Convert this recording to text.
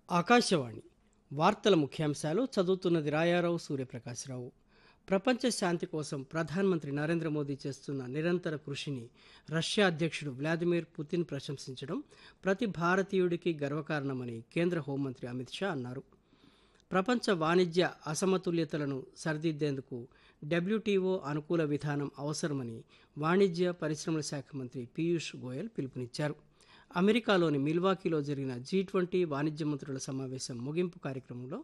ఆకాశవాణి వార్తల ముఖ్యాంశాలు చదువుతున్నది రాయారావు సూర్యప్రకాశ్రావు ప్రపంచ శాంతి కోసం ప్రధానమంత్రి నరేంద్ర మోదీ చేస్తున్న నిరంతర కృషిని రష్యా అధ్యక్షుడు వ్లాదిమిర్ పుతిన్ ప్రశంసించడం ప్రతి భారతీయుడికి గర్వకారణమని కేంద్ర హోంమంత్రి అమిత్ షా అన్నారు ప్రపంచ వాణిజ్య అసమతుల్యతలను సరిదిద్దేందుకు డబ్ల్యూటీఓ అనుకూల విధానం అవసరమని వాణిజ్య పరిశ్రమల శాఖ మంత్రి పీయూష్ గోయల్ పిలుపునిచ్చారు అమెరికాలోని మిల్వాకీలో జరిగిన జీ ట్వంటీ వాణిజ్య మంత్రుల సమావేశం ముగింపు కార్యక్రమంలో